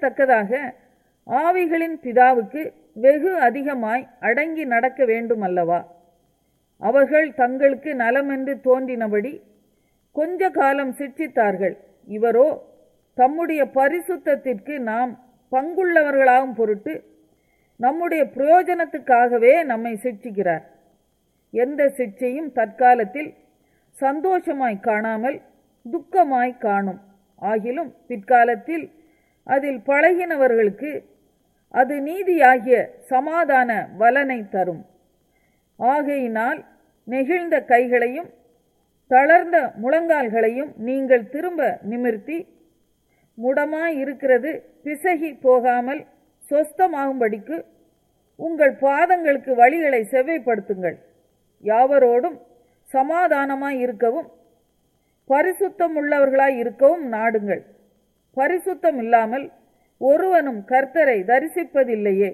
ரட்சிக்கத்தக்கதாக ஆவிகளின் பிதாவுக்கு வெகு அதிகமாய் அடங்கி நடக்க வேண்டும் அல்லவா அவர்கள் தங்களுக்கு நலமென்று தோன்றினபடி கொஞ்ச காலம் சிற்றித்தார்கள் இவரோ தம்முடைய பரிசுத்தத்திற்கு நாம் பங்குள்ளவர்களாகும் பொருட்டு நம்முடைய பிரயோஜனத்துக்காகவே நம்மை சிற்றிக்கிறார் எந்த சிற்சையும் தற்காலத்தில் சந்தோஷமாய் காணாமல் துக்கமாய் காணும் ஆகிலும் பிற்காலத்தில் அதில் பழகினவர்களுக்கு அது நீதியாகிய சமாதான வலனை தரும் ஆகையினால் நெகிழ்ந்த கைகளையும் தளர்ந்த முழங்கால்களையும் நீங்கள் திரும்ப நிமிர்த்தி முடமாய் இருக்கிறது பிசகி போகாமல் சொஸ்தமாகும்படிக்கு உங்கள் பாதங்களுக்கு வழிகளை செவ்வைப்படுத்துங்கள் யாவரோடும் சமாதானமாய் இருக்கவும் பரிசுத்தம் உள்ளவர்களாய் இருக்கவும் நாடுங்கள் பரிசுத்தம் இல்லாமல் ஒருவனும் கர்த்தரை தரிசிப்பதில்லையே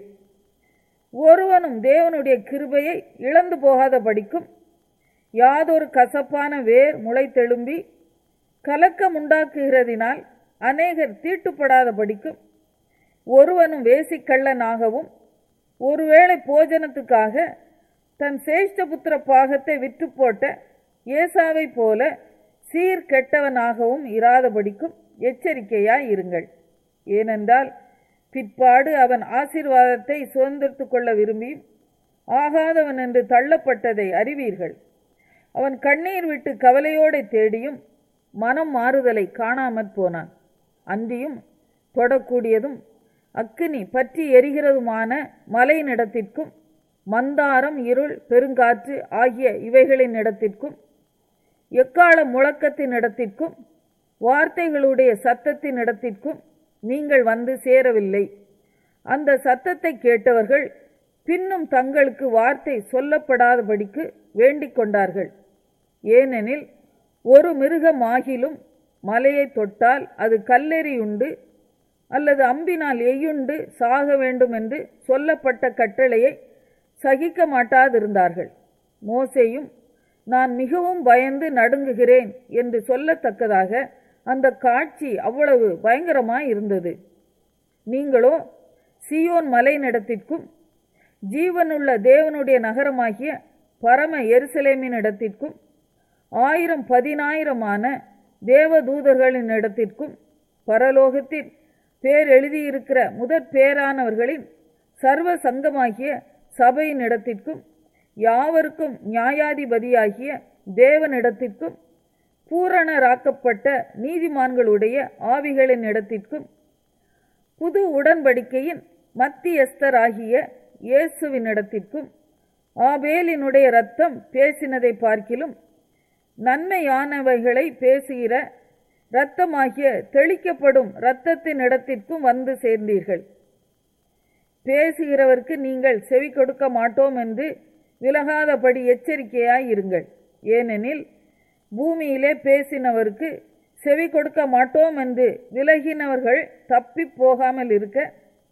ஒருவனும் தேவனுடைய கிருபையை இழந்து போகாத படிக்கும் யாதொரு கசப்பான வேர் முளைத்தெழும்பி கலக்கம் உண்டாக்குகிறதினால் அநேகர் தீட்டுப்படாத படிக்கும் ஒருவனும் வேசிக்கள்ளனாகவும் ஒருவேளை போஜனத்துக்காக தன் சேஷ்டபுத்திர பாகத்தை விற்று போட்ட ஏசாவை போல சீர் கெட்டவனாகவும் இராதபடிக்கும் எச்சரிக்கையாய் இருங்கள் ஏனென்றால் பிற்பாடு அவன் ஆசீர்வாதத்தை சுதந்திரத்து கொள்ள விரும்பியும் ஆகாதவன் என்று தள்ளப்பட்டதை அறிவீர்கள் அவன் கண்ணீர் விட்டு கவலையோடு தேடியும் மனம் மாறுதலை காணாமற் போனான் அன்றியும் தொடக்கூடியதும் அக்கினி பற்றி எரிகிறதுமான மலையினிடத்திற்கும் மந்தாரம் இருள் பெருங்காற்று ஆகிய இவைகளின் இடத்திற்கும் எக்கால முழக்கத்தின் இடத்திற்கும் வார்த்தைகளுடைய சத்தத்தின் இடத்திற்கும் நீங்கள் வந்து சேரவில்லை அந்த சத்தத்தை கேட்டவர்கள் பின்னும் தங்களுக்கு வார்த்தை சொல்லப்படாதபடிக்கு வேண்டிக் கொண்டார்கள் ஏனெனில் ஒரு மிருகமாகிலும் மலையை தொட்டால் அது கல்லெறியுண்டு அல்லது அம்பினால் எய்யுண்டு சாக வேண்டும் என்று சொல்லப்பட்ட கட்டளையை சகிக்க மாட்டாதிருந்தார்கள் மோசேயும் நான் மிகவும் பயந்து நடுங்குகிறேன் என்று சொல்லத்தக்கதாக அந்த காட்சி அவ்வளவு பயங்கரமாய் இருந்தது நீங்களோ சியோன் மலையினிடத்திற்கும் ஜீவனுள்ள தேவனுடைய நகரமாகிய பரம எருசலேமின் இடத்திற்கும் ஆயிரம் பதினாயிரமான தேவதூதர்களின் இடத்திற்கும் பரலோகத்தில் பேர் எழுதியிருக்கிற முதற் பேரானவர்களின் சர்வ சங்கமாகிய சபையின் இடத்திற்கும் யாவருக்கும் நியாயாதிபதியாகிய தேவனிடத்திற்கும் பூரணராக்கப்பட்ட நீதிமான்களுடைய ஆவிகளின் இடத்திற்கும் புது உடன்படிக்கையின் மத்தியஸ்தராகிய இயேசுவினிடத்திற்கும் ஆபேலினுடைய ரத்தம் பேசினதை பார்க்கிலும் நன்மையானவைகளை பேசுகிற இரத்தமாகிய தெளிக்கப்படும் இரத்தத்தின் இடத்திற்கும் வந்து சேர்ந்தீர்கள் பேசுகிறவருக்கு நீங்கள் செவி கொடுக்க மாட்டோம் என்று விலகாதபடி எச்சரிக்கையாய் இருங்கள் ஏனெனில் பூமியிலே பேசினவருக்கு செவி கொடுக்க மாட்டோம் என்று விலகினவர்கள் தப்பி போகாமல் இருக்க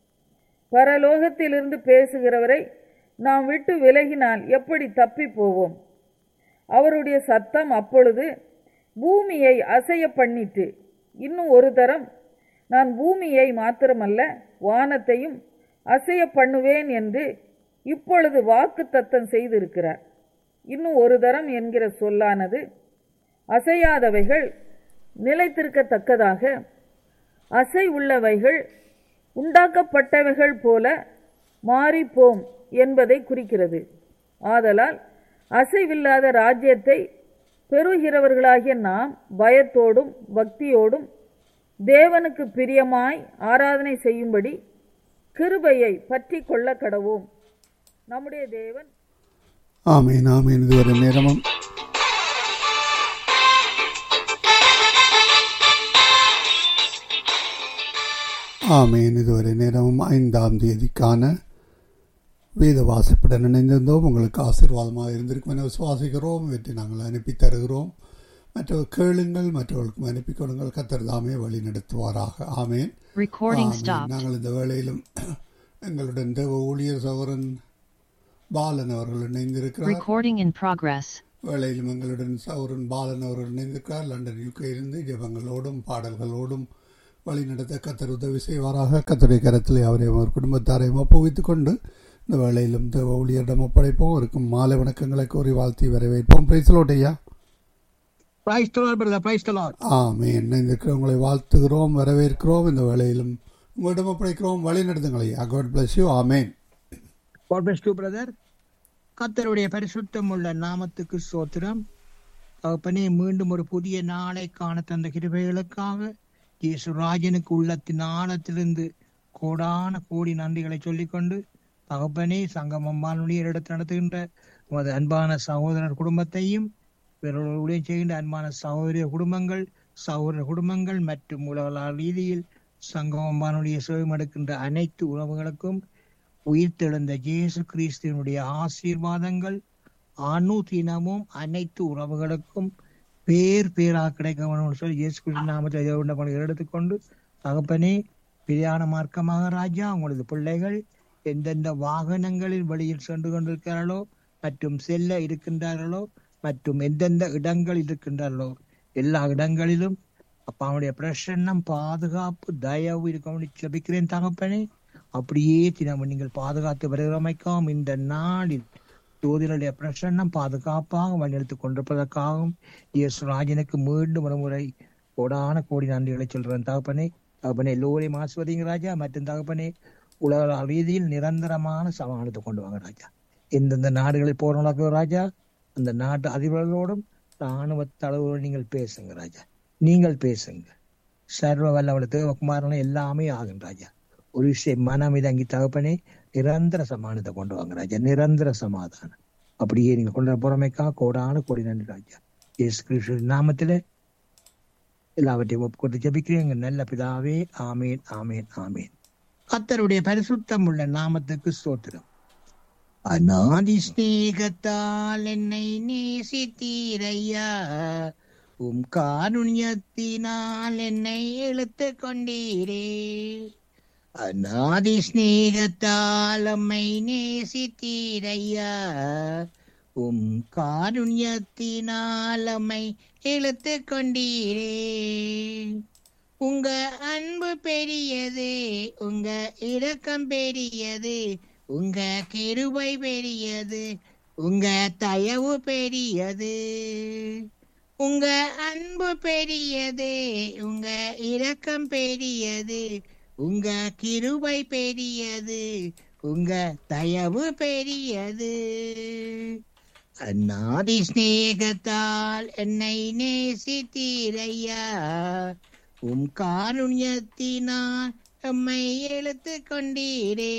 பரலோகத்திலிருந்து பேசுகிறவரை நாம் விட்டு விலகினால் எப்படி தப்பி போவோம் அவருடைய சத்தம் அப்பொழுது பூமியை அசைய பண்ணிட்டு இன்னும் ஒரு தரம் நான் பூமியை மாத்திரமல்ல வானத்தையும் அசைய பண்ணுவேன் என்று இப்பொழுது வாக்கு தத்தம் செய்திருக்கிறார் இன்னும் ஒரு தரம் என்கிற சொல்லானது அசையாதவைகள் நிலைத்திருக்கத்தக்கதாக அசை உள்ளவைகள் உண்டாக்கப்பட்டவைகள் போல மாறிப்போம் என்பதை குறிக்கிறது ஆதலால் அசைவில்லாத ராஜ்யத்தை பெறுகிறவர்களாகிய நாம் பயத்தோடும் பக்தியோடும் தேவனுக்கு பிரியமாய் ஆராதனை செய்யும்படி கிருபையை பற்றி கொள்ள கடவோம் நம்முடைய தேவன் ஆமேன் ஆமேன் இதுவரை நேரமும் ஆமேன் இதுவரை நேரமும் ஐந்தாம் தேதிக்கான வேத வாசிப்புடன் இணைந்திருந்தோம் உங்களுக்கு ஆசீர்வாதமாக இருந்திருக்கும் என விசுவாசிக்கிறோம் இவற்றை நாங்கள் அனுப்பி தருகிறோம் மற்றவர் கேளுங்கள் மற்றவர்களுக்கும் அனுப்பி கொடுங்கள் கத்தர் தாமே வழி நடத்துவாராக ஆமேன் Recording ஆமென். stopped. நாங்கள் இந்த வேளையிலும் எங்களுடன் தேவ ஊழியர் சகோதரன் பாலன் அவர்கள் இணைந்திருக்கிறார் Recording in progress. வேளையிலும் எங்களுடன் சௌரன் பாலன் அவர்கள் இணைந்திருக்கிறார் லண்டன் யூகே இருந்து ஜெபங்களோடும் பாடல்களோடும் வழிநடத்த கத்தர் உதவி செய்வாராக கத்தருடைய கரத்திலே அவரையும் அவர் குடும்பத்தாரையும் ஒப்புவித்துக் கொண்டு இந்த வேளையிலும் தேவ ஊழியரிடம் ஒப்படைப்போம் இருக்கும் மாலை வணக்கங்களை கோரி வாழ்த்தி வரவேற்போம் பிரைஸ்லோட்டையா Praise the Lord, brother. Praise the Lord. ஆமே இணைந்திருக்கிறவங்களை வாழ்த்துகிறோம் வரவேற்கிறோம் இந்த வேளையிலும் உங்களிடம் ஒப்படைக்கிறோம் வழி நடத்துங்களை God bless you amen God bless you, brother. கர்த்தருடைய பரிசுத்தம் உள்ள நாமத்துக்கு சோத்திரம் தகப்பனே மீண்டும் ஒரு புதிய நாளை காண தந்த கிருபைகளுக்காக இயேசு ராஜனுக்கு உள்ளத்தின் ஆழத்திலிருந்து கோடான கோடி நன்றிகளை சொல்லிக்கொண்டு தகப்பனே சங்கமம் வானொலியர் எடுத்து நடத்துகின்ற உமது அன்பான சகோதரர் குடும்பத்தையும் பிறர்களுடைய செய்கின்ற அன்பான சகோதரிய குடும்பங்கள் சகோதர குடும்பங்கள் மற்றும் உலகளார் ரீதியில் சங்கமம் வானொலியை சேவமெடுக்கின்ற அனைத்து உறவுகளுக்கும் உயிர்த்தெழுந்த இயேசு கிறிஸ்துவனுடைய ஆசீர்வாதங்கள் அனுதினமும் அனைத்து உறவுகளுக்கும் பேர் பேராக கிடைக்க வேணும்னு சொல்லி இயேசு கிறிஸ்து நாமத்தை எடுத்துக்கொண்டு தகப்பனே பிரியாண மார்க்கமாக ராஜா உங்களது பிள்ளைகள் எந்தெந்த வாகனங்களில் வெளியில் சென்று கொண்டிருக்கிறார்களோ மற்றும் செல்ல இருக்கின்றார்களோ மற்றும் எந்தெந்த இடங்கள் இருக்கின்றார்களோ எல்லா இடங்களிலும் அப்பாவுடைய பிரசன்னம் பாதுகாப்பு தயவு இருக்கணும்னு ஜெபிக்கிறேன் தகப்பனே அப்படியே தினமும் நீங்கள் பாதுகாத்து வருகிறமைக்காகவும் இந்த நாளில் ஜோதிடருடைய பிரசன்னம் பாதுகாப்பாக வழிநடத்திக் கொண்டிருப்பதற்காகவும் இயேசு ராஜனுக்கு மீண்டும் ஒரு முறை கோடான கோடி நன்றிகளை சொல்றேன் தகப்பனே தகப்பனே எல்லோரையும் ஆஸ்வதிங்க ராஜா மற்றும் தகப்பனே உலக ரீதியில் நிரந்தரமான சமாளித்து கொண்டு வாங்க ராஜா எந்தெந்த நாடுகளில் போறவங்களுக்கு ராஜா அந்த நாட்டு அதிபர்களோடும் ராணுவ தலைவரோடு நீங்கள் பேசுங்க ராஜா நீங்கள் பேசுங்க சர்வ வல்லவள தேவகுமாரன் எல்லாமே ஆகும் ராஜா ஒரு விஷயம் மனம் இதங்கி தகப்பனே நிரந்தர சமாதானத்தை கொண்டு வாங்க ராஜா நிரந்தர சமாதானம் அப்படியே நீங்க கொண்டு வர போறமைக்கா கோடான கோடி நன்றி ராஜா இயேசு கிறிஸ்து நாமத்திலே எல்லாவற்றையும் ஒப்புக்கொண்டு ஜபிக்கிறேன் நல்ல பிதாவே ஆமேன் ஆமேன் ஆமேன் கத்தருடைய பரிசுத்தம் உள்ள நாமத்துக்கு ஸ்தோத்திரம் அநாதி ஸ்நேகத்தால் என்னை நேசித்தீரையா உம் காருண்யத்தினால் என்னை இழுத்து கொண்டீரே அநாதி ஸ்நேகத்தால் அம்மை நேசித்தீரையா உம் காருண்யத்தினால் அம்மை இழுத்து கொண்டீரே உங்க அன்பு பெரியது உங்க இரக்கம் பெரியது உங்க கிருபை பெரியது உங்க தயவு பெரியது உங்க அன்பு பெரியது உங்க இரக்கம் பெரியது உங்க கிருபை பெரியது உங்க தயவு பெரியது அநாதி சிநேகத்தால் என்னை நேசித்தீரையா உம் காருண்யத்தினால் எம்மை எழுத்து கொண்டீரே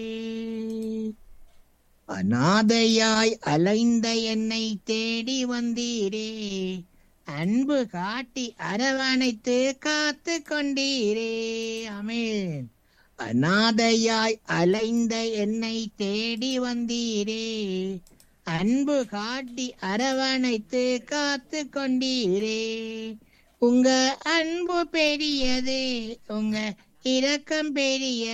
அநாதையாய் அலைந்த என்னை தேடி வந்தீரே அன்பு காட்டி அரவணைத்து காத்து கொண்டீரே அமேன் அநாதையாய் அலைந்த என்னை தேடி வந்தீரே அன்பு காட்டி அரவணைத்து காத்து கொண்டீரே உங்க அன்பு பெரியது உங்க இரக்கம் பெரிய